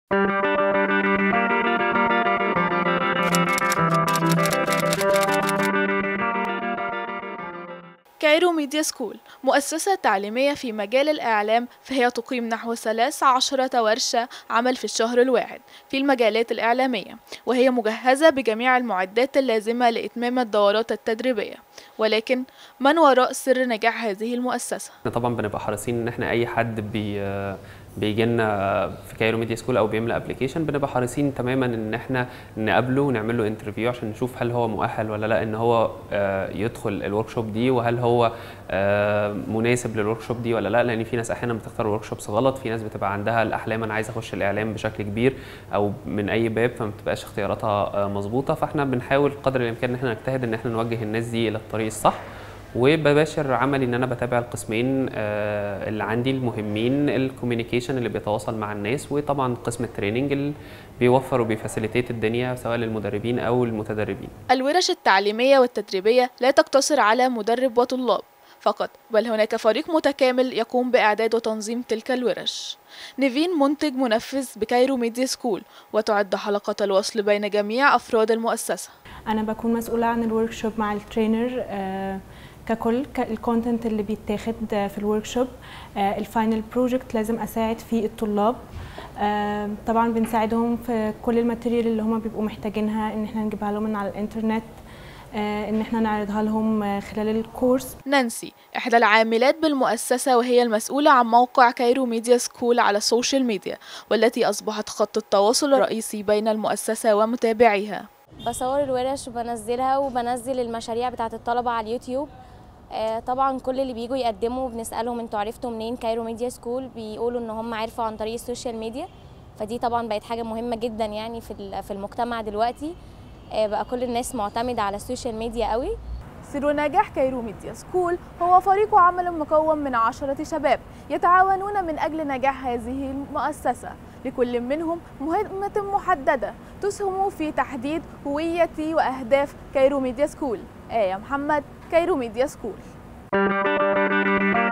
كايرو ميديا سكول مؤسسة تعليمية في مجال الإعلام فهي تقيم نحو ثلاث عشرة ورشة عمل في الشهر الواحد في المجالات الإعلامية وهي مجهزة بجميع المعدات اللازمة لإتمام الدورات التدريبية ولكن من وراء سر نجاح هذه المؤسسة؟ احنا طبعا بنبقى حريصين ان احنا اي حد بي بيجي لنا في كايرو ميديا سكول او بيملى ابلكيشن بنبقى حريصين تماما ان احنا نقابله ونعمل له انترفيو عشان نشوف هل هو مؤهل ولا لا ان هو يدخل الورك شوب دي وهل هو مناسب للورك شوب دي ولا لا لان في ناس احيانا بتختار ورك شوبس غلط في ناس بتبقى عندها الاحلام انا عايز اخش الاعلام بشكل كبير او من اي باب فما بتبقاش اختياراتها مظبوطه فاحنا بنحاول قدر الامكان ان احنا نجتهد ان احنا نوجه الناس دي الى الطريق الصح وبباشر عملي ان انا بتابع القسمين اللي عندي المهمين الكوميونيكيشن اللي بيتواصل مع الناس وطبعا قسم التريننج اللي بيوفر وبيفاسيليتيت الدنيا سواء للمدربين او المتدربين الورش التعليمية والتدريبية لا تقتصر على مدرب وطلاب فقط بل هناك فريق متكامل يقوم بإعداد وتنظيم تلك الورش نيفين منتج منفذ بكايرو ميديا سكول وتعد حلقة الوصل بين جميع أفراد المؤسسة أنا بكون مسؤولة عن الورك شوب مع الترينر آه ككل الكونتنت اللي بيتاخد في الورك شوب الفاينل بروجكت لازم اساعد فيه الطلاب طبعا بنساعدهم في كل الماتيريال اللي هم بيبقوا محتاجينها ان احنا نجيبها لهم من على الانترنت ان احنا نعرضها لهم خلال الكورس نانسي احدى العاملات بالمؤسسه وهي المسؤوله عن موقع كايرو ميديا سكول على السوشيال ميديا والتي اصبحت خط التواصل الرئيسي بين المؤسسه ومتابعيها بصور الورش وبنزلها وبنزل المشاريع بتاعت الطلبه على اليوتيوب آه طبعا كل اللي بيجوا يقدموا بنسالهم انتوا عرفتوا منين كايرو ميديا سكول بيقولوا ان هم عرفوا عن طريق السوشيال ميديا فدي طبعا بقت حاجه مهمه جدا يعني في في المجتمع دلوقتي آه بقى كل الناس معتمده على السوشيال ميديا قوي سر نجاح كايرو ميديا سكول هو فريق عمل مكون من عشرة شباب يتعاونون من أجل نجاح هذه المؤسسة لكل منهم مهمة محددة تسهم في تحديد هوية وأهداف كايرو ميديا سكول آية محمد كايرو ميديا سكول